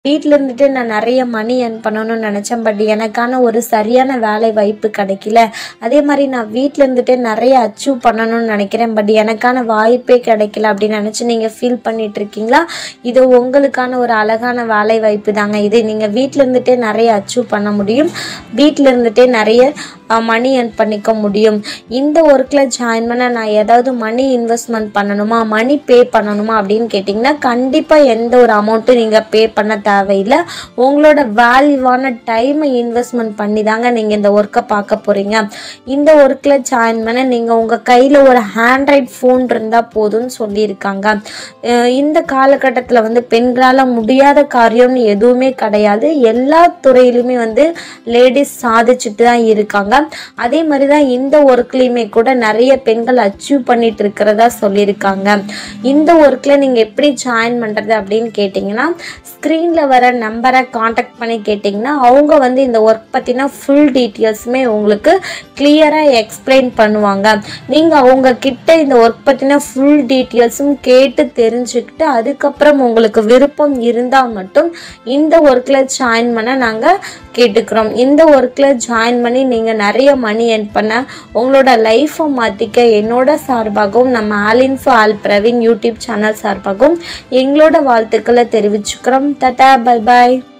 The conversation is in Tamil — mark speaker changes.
Speaker 1: வீட்டில் இருந்துட்டு நான் நிறைய மணி earn பண்ணணும்னு நினச்சேன் பட் எனக்கான ஒரு சரியான வேலை வாய்ப்பு கிடைக்கல அதே மாதிரி நான் வீட்டில் இருந்துட்டு நிறைய அச்சீவ் பண்ணணும்னு நினைக்கிறேன் பட் எனக்கான வாய்ப்பே கிடைக்கல அப்படின்னு நினச்சி நீங்கள் ஃபீல் பண்ணிட்டு இருக்கீங்களா இது உங்களுக்கான ஒரு அழகான வேலை வாய்ப்பு தாங்க இது நீங்கள் வீட்டில் இருந்துட்டே நிறைய அச்சீவ் பண்ண முடியும் வீட்டில் இருந்துட்டே நிறைய மணி earn பண்ணிக்க முடியும் இந்த ஒர்க்கில் ஜாயின் பண்ண நான் ஏதாவது மணி இன்வெஸ்ட்மெண்ட் பண்ணணுமா மணி பே பண்ணணுமா அப்படின்னு கேட்டிங்கன்னா கண்டிப்பாக எந்த ஒரு அமௌண்ட்டும் நீங்கள் பே பண்ண தேவையில்லை உங்களோட வேல்யூவான டைமை இன்வெஸ்ட்மெண்ட் பண்ணி தாங்க நீங்கள் இந்த ஒர்க்கை பார்க்க போகிறீங்க இந்த ஒர்க்கில் ஜாயின் பண்ண நீங்கள் உங்கள் கையில் ஒரு ஹேண்ட்ரைட் ஃபோன் இருந்தால் போதும்னு சொல்லியிருக்காங்க அஹ் இந்த காலகட்டத்தில் வந்து பெண்களால் முடியாத காரியம்னு எதுவுமே கிடையாது எல்லா துறையிலுமே வந்து லேடிஸ் சாதிச்சுட்டு தான் இருக்காங்க அதே மாதிரி தான் இந்த ஒர்க்லேயுமே கூட நிறைய பெண்கள் அச்சீவ் பண்ணிட்டு இருக்கிறதா சொல்லியிருக்காங்க இந்த ஒர்க்கில் நீங்கள் எப்படி ஜாயின் பண்ணுறது அப்படின்னு கேட்டிங்கன்னா ஸ்க்ரீனில் வர நம்பரை காண்டாக்ட் பண்ணி கேட்டிங்கன்னா அவங்க வந்து இந்த ஒர்க் பற்றின ஃபுல் டீட்டெயில்ஸுமே உங்களுக்கு கிளியராக எக்ஸ்பிளைன் பண்ணுவாங்க நீங்கள் அவங்க கிட்ட இந்த ஒர்க் பற்றின ஃபுல் டீட்டெயில்ஸும் கேட்டு தெரிஞ்சுக்கிட்டு அதுக்கப்புறம் உங்களுக்கு விருப்பம் இருந்தால் மட்டும் இந்த ஒர்க்கில் ஜாயின் பண்ண நாங்கள் கேட்டுக்கிறோம் இந்த ஒர்க்கில் ஜாயின் பண்ணி நீங்கள் நிறைய மணி earn பண்ண உங்களோட லைஃப்பை மாற்றிக்க என்னோட சார்பாகவும் நம்ம all info all Praveen YouTube channel சார்பாகவும் எங்களோட வாழ்த்துக்களை தெரிவிச்சுக்கிறோம் தட்டா பை பாய்